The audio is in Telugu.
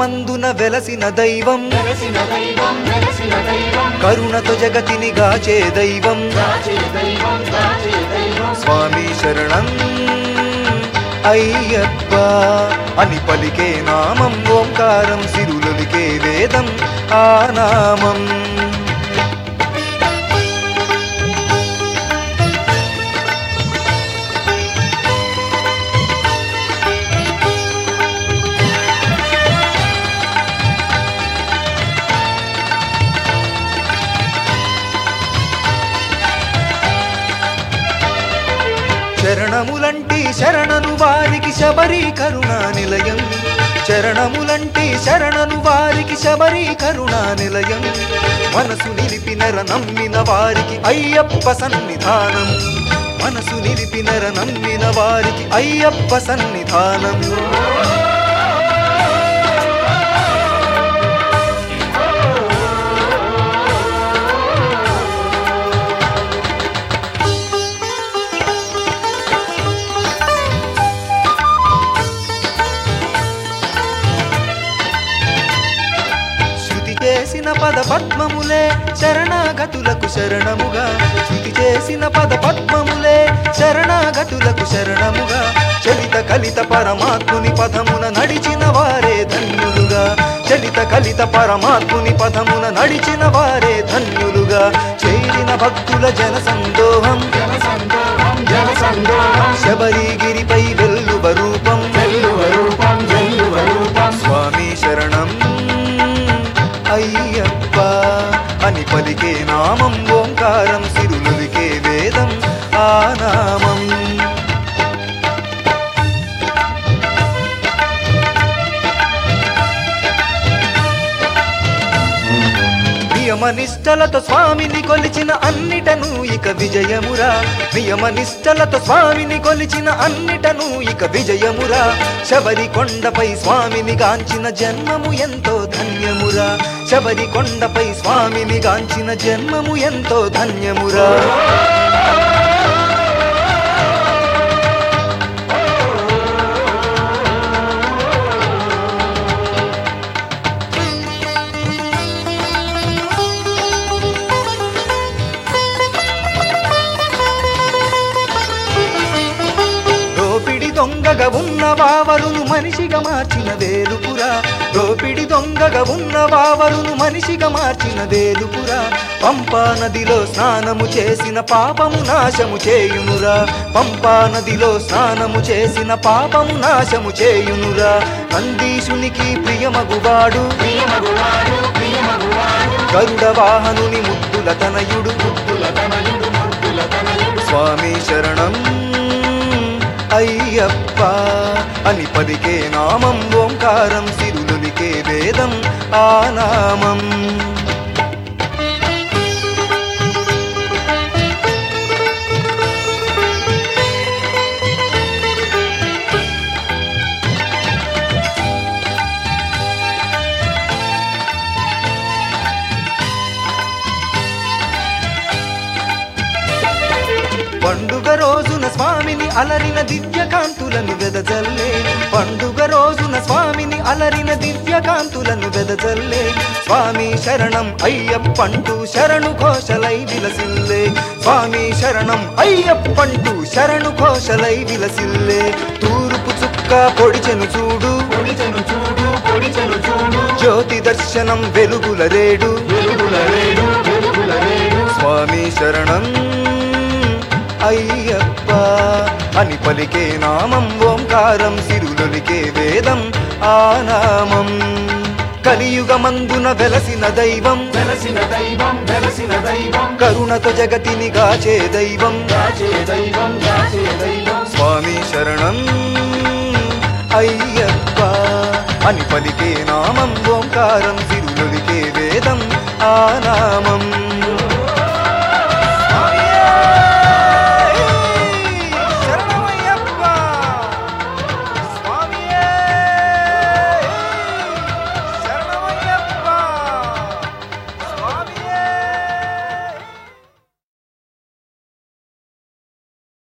కలియుగమందున వెలసిన దైవం వెలసిన దైవం వెలసిన దైవం కరుణతో జగతిని గాచే దైవం దాచే దైవం దాచే దైవం స్వామి శరణం అయ్యప్ప అని పలికే నామం ఓంకారం సిరులొలికే వేదం ఆ నామం చరణములంటి శరణను వారికి శబరి కరుణా నిలయం చరణములంటి శరణను వారికి శబరి కరుణా నిలయం మనసు నిలిపినర నమ్మిన వారికి అయ్యప్ప సన్నిధానం మనసు నిలిపినర నమ్మిన వారికి అయ్యప్ప సన్నిధానం శృతి చేసిన పద పద్మములే శరణాగతులకు శరణముగా శృతి చేసిన పద పద్మములే శరణాగతులకు శరణముగా చలిత కలిత పరమాత్ముని పదమున నడిచిన వారే ధన్యులుగా చలిత కలిత పరమాత్ముని పదమున నడిచిన వారే ధన్యులుగా చేరిన భక్తుల జన సందోహం జన సందోహం జన సందోహం శబరిగిరిపై వెల్లువ రూపం వెల్లువ రూపం వెల్లువ రూపం స్వామి శరణం అయ్యప్ప అని పలికే నామం ఓంకారం సిరులులికే వేదం ఆ నామం నియమనిష్టలతో స్వామిని కొలిచిన అన్నిటను ఇక విజయమురా నియమనిష్టలతో స్వామిని కొలిచిన అన్నిటను ఇక విజయమురా శబరి కొండపై స్వామిని గాంచిన జన్మము ఎంతో ధన్యమురా శబరి కొండపై స్వామిని గాంచిన జన్మము ఎంతో ధన్యమురా దోపిడి దొంగగా ఉన్న వావరును మనిషిగా మార్చిన వేలుపురా దోపిడి దొంగగా ఉన్న వావరును మనిషిగా మార్చిన వేలుపురా పంపా నదిలో స్నానము చేసిన పాపము నాశము చేయునురా పంపా నదిలో స్నానము చేసిన పాపము నాశము చేయునురా నందీశునికి ప్రియమగువాడు ప్రియమగువాడు ప్రియమగువాడు గరుడ వాహనుని ముద్దుల తనయుడు ముద్దుల తనయుడు ముద్దుల తనయుడు స్వామి శరణం అయ్యప్ప అని పలికే నామం ఓంకారం సిరులులికే వేదం ఆ నామం పండుగ రోజున స్వామిని అలరిన దివ్యకాంతులను వెదజల్లే పండుగ రోజున స్వామిని అలరిన దివ్యకాంతులను వెదజల్లే స్వామి శరణం అయ్యప్పంటూ శరణు ఘోషలై విలసిల్లే స్వామి శరణం అయ్యప్పంటూ శరణు ఘోషలై విలసిల్లే తూర్పు చుక్క పొడిచెను చూడు పొడిచెను చూడు పొడిచెను చూడు జ్యోతి దర్శనం వెలుగుల రేడు వెలుగుల రేడు వెలుగుల రేడు స్వామి శరణం అయ్యప్ప అని పలికే నామం ఓంకారం సిరులొలికే వేదం ఆ నామం కలియుగమందున వెలసిన దైవం వెలసిన దైవం వెలసిన దైవం కరుణతో జగతిని గాచే దైవం దాచే దైవం దాచే దైవం స్వామి శరణం అయ్యప్ప అని పలికే నామం ఓంకారం సిరులొలికే వేదం ఆ నామం